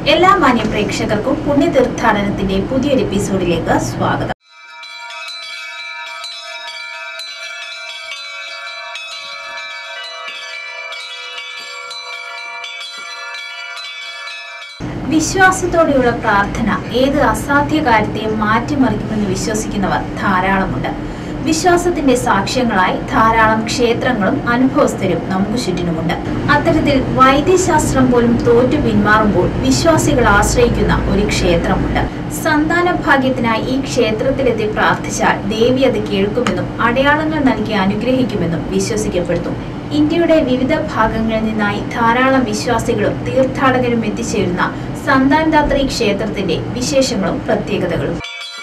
എല്ലാ മാന്യ പ്രേക്ഷകർക്കും പുണ്യ തീർത്ഥാടനത്തിന്റെ പുതിയൊരു എപ്പിസോഡിലേക്ക് സ്വാഗതം വിശ്വാസത്തോടെയുള്ള പ്രാർത്ഥന ഏത് അസാധ്യ കാര്യത്തെയും മാറ്റിമറിക്കുമെന്ന് വിശ്വസിക്കുന്നവർ ധാരാളമുണ്ട് വിശ്വാസത്തിന്റെ സാക്ഷ്യങ്ങളായി ധാരാളം ക്ഷേത്രങ്ങളും അനുഭവസ്ഥരും നമുക്ക് ചുറ്റിനുമുണ്ട് അത്തരത്തിൽ വൈദ്യശാസ്ത്രം പോലും തോറ്റു പിന്മാറുമ്പോൾ വിശ്വാസികൾ ആശ്രയിക്കുന്ന ഒരു ക്ഷേത്രമുണ്ട് സന്താന ഭാഗ്യത്തിനായി ഈ ക്ഷേത്രത്തിലെത്തി പ്രാർത്ഥിച്ചാൽ ദേവി അത് കേൾക്കുമെന്നും അടയാളങ്ങൾ നൽകി അനുഗ്രഹിക്കുമെന്നും വിശ്വസിക്കപ്പെടുന്നു ഇന്ത്യയുടെ വിവിധ ഭാഗങ്ങളിൽ നിന്നായി ധാരാളം വിശ്വാസികളും തീർത്ഥാടകരും എത്തിച്ചേരുന്ന സന്താൻദാത്രി ക്ഷേത്രത്തിന്റെ വിശേഷങ്ങളും പ്രത്യേകതകളും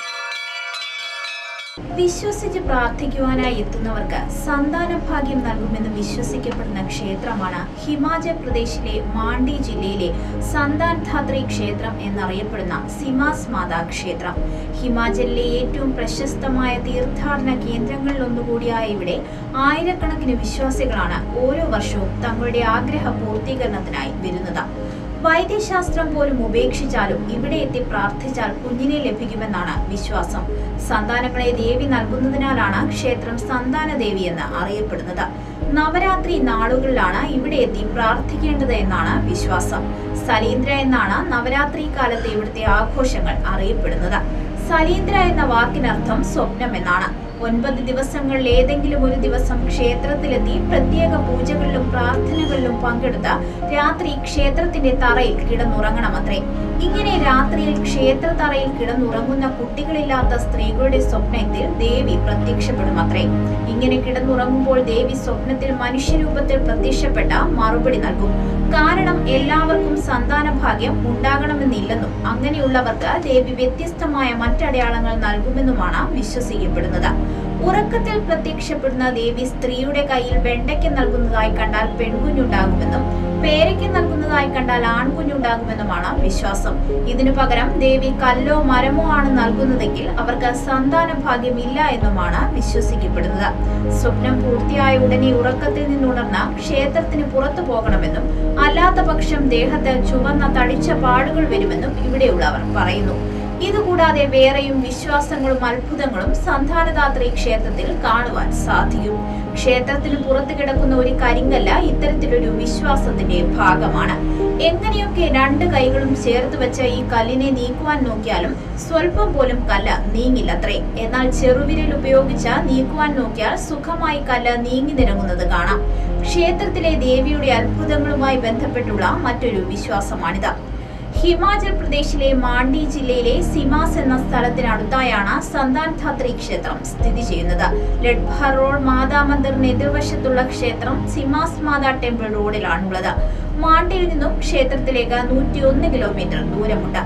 വിശ്വസിച്ച് പ്രാർത്ഥിക്കുവാനായി എത്തുന്നവർക്ക് സന്താന ഭാഗ്യം നൽകുമെന്ന് വിശ്വസിക്കപ്പെടുന്ന ക്ഷേത്രമാണ് ഹിമാചൽ പ്രദേശിലെ മാണ്ഡി ജില്ലയിലെ സന്താൻ ധാത്രി ക്ഷേത്രം എന്നറിയപ്പെടുന്ന സിമാസ് മാതാ ക്ഷേത്രം ഹിമാചലിലെ ഏറ്റവും പ്രശസ്തമായ തീർത്ഥാടന കേന്ദ്രങ്ങളിലൊന്നുകൂടിയായ ഇവിടെ ആയിരക്കണക്കിന് വിശ്വാസികളാണ് ഓരോ വർഷവും തങ്ങളുടെ ആഗ്രഹ പൂർത്തീകരണത്തിനായി വരുന്നത് വൈദ്യശാസ്ത്രം പോലും ഉപേക്ഷിച്ചാലും ഇവിടെ എത്തി പ്രാർത്ഥിച്ചാൽ കുഞ്ഞിനെ ലഭിക്കുമെന്നാണ് വിശ്വാസം സന്താനങ്ങളെ ദേവി നൽകുന്നതിനാലാണ് ക്ഷേത്രം സന്താന ദേവി എന്ന് അറിയപ്പെടുന്നത് നവരാത്രി നാളുകളിലാണ് ഇവിടെ എത്തി പ്രാർത്ഥിക്കേണ്ടത് എന്നാണ് വിശ്വാസം സലീന്ദ്ര എന്നാണ് നവരാത്രി കാലത്തെ ഇവിടുത്തെ ആഘോഷങ്ങൾ അറിയപ്പെടുന്നത് സലീന്ദ്ര എന്ന വാക്കിനർത്ഥം സ്വപ്നം എന്നാണ് ഒൻപത് ദിവസങ്ങളിൽ ഏതെങ്കിലും ഒരു ദിവസം ക്ഷേത്രത്തിലെത്തി പ്രത്യേക പൂജകളിലും പ്രാർത്ഥനകളിലും പങ്കെടുത്ത് രാത്രി ക്ഷേത്രത്തിന്റെ തറയിൽ കിടന്നുറങ്ങണമത്രേ ഇങ്ങനെ രാത്രിയിൽ ക്ഷേത്ര തറയിൽ കിടന്നുറങ്ങുന്ന കുട്ടികളില്ലാത്ത സ്ത്രീകളുടെ സ്വപ്നത്തിൽ ദേവി പ്രത്യക്ഷപ്പെടുമത്രേ ഇങ്ങനെ കിടന്നുറങ്ങുമ്പോൾ ദേവി സ്വപ്നത്തിൽ മനുഷ്യരൂപത്തിൽ പ്രത്യക്ഷപ്പെട്ട മറുപടി നൽകും കാരണം എല്ലാവർക്കും സന്താന ഭാഗ്യം ഉണ്ടാകണമെന്നില്ലെന്നും അങ്ങനെയുള്ളവർക്ക് ദേവി വ്യത്യസ്തമായ മറ്റടയാളങ്ങൾ നൽകുമെന്നുമാണ് വിശ്വസിക്കപ്പെടുന്നത് ഉറക്കത്തിൽ പ്രത്യക്ഷപ്പെടുന്ന ദേവി സ്ത്രീയുടെ കയ്യിൽ വെണ്ടയ്ക്ക് നൽകുന്നതായി കണ്ടാൽ പെൺകുഞ്ഞുണ്ടാകുമെന്നും പേരയ്ക്ക് നൽകുന്നതായി കണ്ടാൽ ആൺകുഞ്ഞുണ്ടാകുമെന്നുമാണ് വിശ്വാസം ഇതിനു പകരം ദേവി കല്ലോ മരമോ ആണ് നൽകുന്നതെങ്കിൽ അവർക്ക് സന്താന ഭാഗ്യമില്ല എന്നുമാണ് വിശ്വസിക്കപ്പെടുന്നത് സ്വപ്നം പൂർത്തിയായ ഉടനെ ഉറക്കത്തിൽ നിന്നുണർന്ന ക്ഷേത്രത്തിന് പുറത്തു പോകണമെന്നും അല്ലാത്ത പക്ഷം ദേഹത്ത് ചുവന്ന തടിച്ച പാടുകൾ വരുമെന്നും ഇവിടെയുള്ളവർ പറയുന്നു ഇതുകൂടാതെ വേറെയും വിശ്വാസങ്ങളും അത്ഭുതങ്ങളും സന്താനദാത്രി ക്ഷേത്രത്തിൽ കാണുവാൻ സാധിക്കും ക്ഷേത്രത്തിന് പുറത്തു കിടക്കുന്ന ഒരു കരിങ്കല്ല ഇത്തരത്തിലൊരു വിശ്വാസത്തിന്റെ ഭാഗമാണ് എങ്ങനെയൊക്കെ രണ്ട് കൈകളും ചേർത്ത് വെച്ച ഈ കല്ലിനെ നീക്കുവാൻ നോക്കിയാലും സ്വല്പം പോലും കല്ല് നീങ്ങില്ലത്രേ എന്നാൽ ചെറുവിരൽ ഉപയോഗിച്ച് നീക്കുവാൻ നോക്കിയാൽ സുഖമായി കല്ല് നീങ്ങി നിരങ്ങുന്നത് കാണാം ക്ഷേത്രത്തിലെ ദേവിയുടെ അത്ഭുതങ്ങളുമായി ബന്ധപ്പെട്ടുള്ള മറ്റൊരു വിശ്വാസമാണിത് ഹിമാചൽ പ്രദേശിലെ മാണ്ഡി ജില്ലയിലെ സിമാസ് എന്ന സ്ഥലത്തിനടുത്തായാണ് സന്താൻ ധാത്രി ക്ഷേത്രം സ്ഥിതി ചെയ്യുന്നത് ലഡ്ഭർ റോഡ് മാതാ മന്ദിറിന് എതിർവശത്തുള്ള ക്ഷേത്രം സിമാസ് മാതാ ടെമ്പിൾ റോഡിലാണുള്ളത് മാണ്ഡിയിൽ നിന്നും ക്ഷേത്രത്തിലേക്ക് നൂറ്റിയൊന്ന് കിലോമീറ്റർ ദൂരമുണ്ട്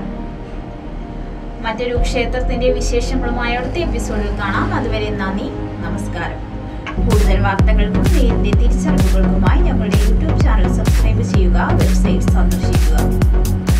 മറ്റൊരു ക്ഷേത്രത്തിന്റെ വിശേഷങ്ങളുമായി അടുത്ത എപ്പിസോഡിൽ കാണാം അതുവരെ നന്ദി നമസ്കാരം കൂടുതൽ വാർത്തകൾക്കും നേരിന്റെ തിരിച്ചറിവുകൾക്കുമായി ഞങ്ങളുടെ യൂട്യൂബ് ചാനൽ സബ്സ്ക്രൈബ് ചെയ്യുക വെബ്സൈറ്റ് സന്ദർശിക്കുക